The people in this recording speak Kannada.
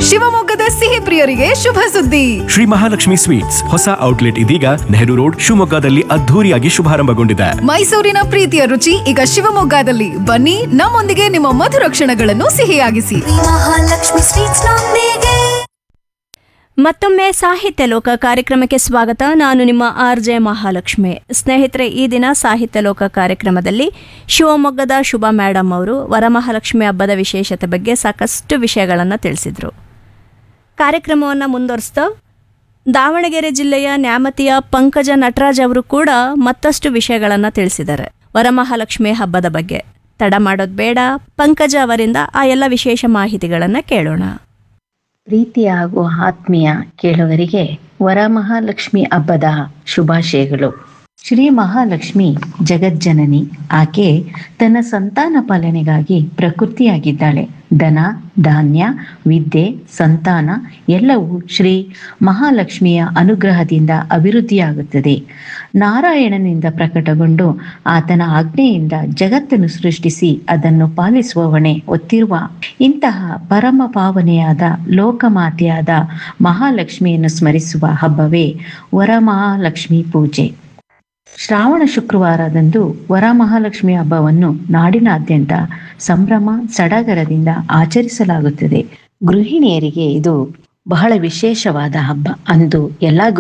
ಶಿವಮೊಗ್ಗದ ಸಿಹಿ ಪ್ರಿಯರಿಗೆ ಶುಭ ಸುದ್ದಿ ಶ್ರೀ ಮಹಾಲಕ್ಷ್ಮಿ ಸ್ವೀಟ್ಸ್ ಹೊಸ ಔಟ್ಲೆಟ್ ಇದೀಗ ನೆಹರು ರೋಡ್ ಶಿವಮೊಗ್ಗದಲ್ಲಿ ಅದ್ಧೂರಿಯಾಗಿ ಶುಭಾರಂಭಗೊಂಡಿದೆ ಮೈಸೂರಿನ ಪ್ರೀತಿಯ ರುಚಿ ಈಗ ಶಿವಮೊಗ್ಗದಲ್ಲಿ ಬನ್ನಿ ನಮ್ಮೊಂದಿಗೆ ನಿಮ್ಮ ಮಧುರ ಕ್ಷಣಗಳನ್ನು ಸಿಹಿಯಾಗಿಸಿ ಮಹಾಲಕ್ಷ್ಮಿ ಸ್ವೀಟ್ಸ್ ನೊಂದಿಗೆ ಮತ್ತೊಮ್ಮೆ ಸಾಹಿತ್ಯ ಲೋಕ ಕಾರ್ಯಕ್ರಮಕ್ಕೆ ಸ್ವಾಗತ ನಾನು ನಿಮ್ಮ ಆರ್ ಜೆ ಮಹಾಲಕ್ಷ್ಮಿ ಸ್ನೇಹಿತರೆ ಈ ದಿನ ಸಾಹಿತ್ಯ ಲೋಕ ಕಾರ್ಯಕ್ರಮದಲ್ಲಿ ಶಿವಮೊಗ್ಗದ ಶುಭ ಮೇಡಮ್ ಅವರು ವರಮಹಾಲಕ್ಷ್ಮಿ ಹಬ್ಬದ ವಿಶೇಷತೆ ಬಗ್ಗೆ ಸಾಕಷ್ಟು ವಿಷಯಗಳನ್ನು ತಿಳಿಸಿದರು ಕಾರ್ಯಕ್ರಮವನ್ನು ಮುಂದುವರಿಸ್ತಾ ದಾವಣಗೆರೆ ಜಿಲ್ಲೆಯ ನ್ಯಾಮತಿಯ ಪಂಕಜ ನಟರಾಜ್ ಅವರು ಕೂಡ ಮತ್ತಷ್ಟು ವಿಷಯಗಳನ್ನು ತಿಳಿಸಿದ್ದಾರೆ ವರಮಹಾಲಕ್ಷ್ಮಿ ಹಬ್ಬದ ಬಗ್ಗೆ ತಡ ಮಾಡೋದು ಬೇಡ ಪಂಕಜ ಅವರಿಂದ ಆ ಎಲ್ಲ ವಿಶೇಷ ಮಾಹಿತಿಗಳನ್ನು ಕೇಳೋಣ ಪ್ರೀತಿ ಹಾಗೂ ಆತ್ಮೀಯ ಕೇಳುಗರಿಗೆ ವರಮಹಾಲಕ್ಷ್ಮಿ ಹಬ್ಬದ ಶುಭಾಶಯಗಳು ಶ್ರೀ ಮಹಾಲಕ್ಷ್ಮಿ ಜಗಜ್ಜನನಿ ಆಕೆ ತನ್ನ ಸಂತಾನ ಪಾಲನೆಗಾಗಿ ಪ್ರಕೃತಿಯಾಗಿದ್ದಾಳೆ ಧನ ಧಾನ್ಯ ವಿದ್ಯೆ ಸಂತಾನ ಎಲ್ಲವೂ ಶ್ರೀ ಮಹಾಲಕ್ಷ್ಮಿಯ ಅನುಗ್ರಹದಿಂದ ಅಭಿವೃದ್ಧಿಯಾಗುತ್ತದೆ ನಾರಾಯಣನಿಂದ ಪ್ರಕಟಗೊಂಡು ಆತನ ಆಜ್ಞೆಯಿಂದ ಜಗತ್ತನ್ನು ಸೃಷ್ಟಿಸಿ ಅದನ್ನು ಪಾಲಿಸುವವನೇ ಒತ್ತಿರುವ ಇಂತಹ ಪರಮ ಪಾವನೆಯಾದ ಲೋಕಮಾತೆಯಾದ ಮಹಾಲಕ್ಷ್ಮಿಯನ್ನು ಸ್ಮರಿಸುವ ಹಬ್ಬವೇ ವರಮಹಾಲಕ್ಷ್ಮಿ ಪೂಜೆ ಶ್ರಾವಣ ಶುಕ್ರವಾರದಂದು ವರಮಹಾಲಕ್ಷ್ಮಿ ಹಬ್ಬವನ್ನು ನಾಡಿನಾದ್ಯಂತ ಸಂಭ್ರಮ ಸಡಗರದಿಂದ ಆಚರಿಸಲಾಗುತ್ತದೆ ಗೃಹಿಣಿಯರಿಗೆ ಇದು ಬಹಳ ವಿಶೇಷವಾದ ಹಬ್ಬ ಅಂದು ಎಲ್ಲಾ